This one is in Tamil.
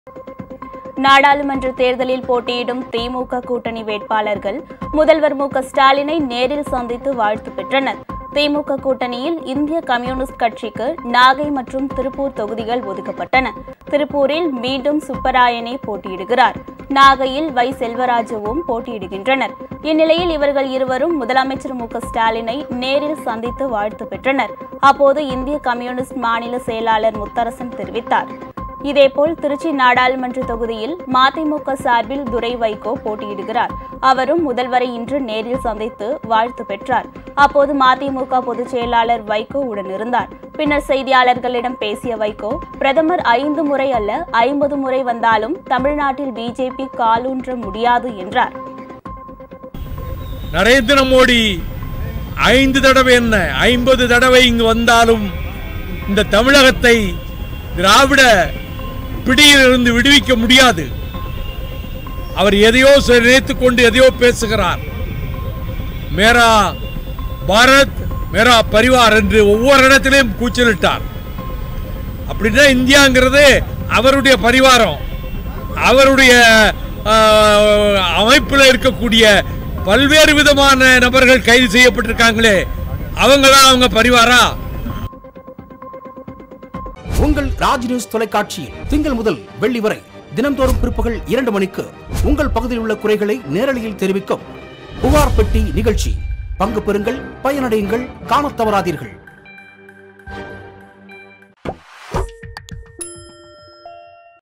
நாடாளுமன்ற தேர்தலில் போட்டியிடும் திமுக கூட்டணி வேட்பாளர்கள் முதல்வர் மு க ஸ்டாலினை நேரில் சந்தித்து வாழ்த்து பெற்றனர் திமுக கூட்டணியில் இந்திய கம்யூனிஸ்ட் கட்சிக்கு நாகை மற்றும் திருப்பூர் தொகுதிகள் ஒதுக்கப்பட்டன திருப்பூரில் மீண்டும் சுப்பராயனே போட்டியிடுகிறார் நாகையில் வை செல்வராஜுவும் போட்டியிடுகின்றனர் இந்நிலையில் இவர்கள் இருவரும் முதலமைச்சர் மு க ஸ்டாலினை நேரில் சந்தித்து வாழ்த்து பெற்றனர் அப்போது இந்திய கம்யூனிஸ்ட் மாநில செயலாளர் முத்தரசன் தெரிவித்தார் இதேபோல் திருச்சி நாடாளுமன்ற தொகுதியில் மதிமுக சார்பில் துரை வைகோ போட்டியிடுகிறார் அவரும் முதல்வரை இன்று நேரில் சந்தித்து வாழ்த்து பெற்றார் அப்போது மதிமுக பொதுச் செயலாளர் வைகோ உடனிருந்தார் பின்னர் செய்தியாளர்களிடம் பேசிய வைகோ பிரதமர் ஐந்து முறை அல்ல ஐம்பது முறை வந்தாலும் தமிழ்நாட்டில் பிஜேபி காலூன்ற முடியாது என்றார் நரேந்திர மோடி ஐந்து தடவை என்ன ஐம்பது தடவை இங்கு வந்தாலும் இந்த தமிழகத்தை திராவிட பிடியிலிருந்து விடுவிக்க முடியாது அவர் எதையோ நினைத்துக் கொண்டு எதையோ பேசுகிறார் மேரா பாரத் மேரா பரிவார் என்று ஒவ்வொரு இடத்திலையும் கூச்சலிட்டார் அப்படின்னா இந்தியாங்கிறது அவருடைய பரிவாரம் அவருடைய அமைப்பில் இருக்கக்கூடிய பல்வேறு விதமான நபர்கள் கைது செய்யப்பட்டிருக்காங்களே அவங்களா அவங்க பரிவாரா உங்கள் ராஜ் நியூஸ் தொலைக்காட்சியில் திங்கள் முதல் வெள்ளி வரை தினம்தோறும் பிற்பகல் இரண்டு மணிக்கு உங்கள் பகுதியில் உள்ள குறைகளை நேரலையில் தெரிவிக்கும் புகார் பெட்டி நிகழ்ச்சி பங்கு பெறுங்கள் பயனடையுங்கள் காணத் தவறாதீர்கள்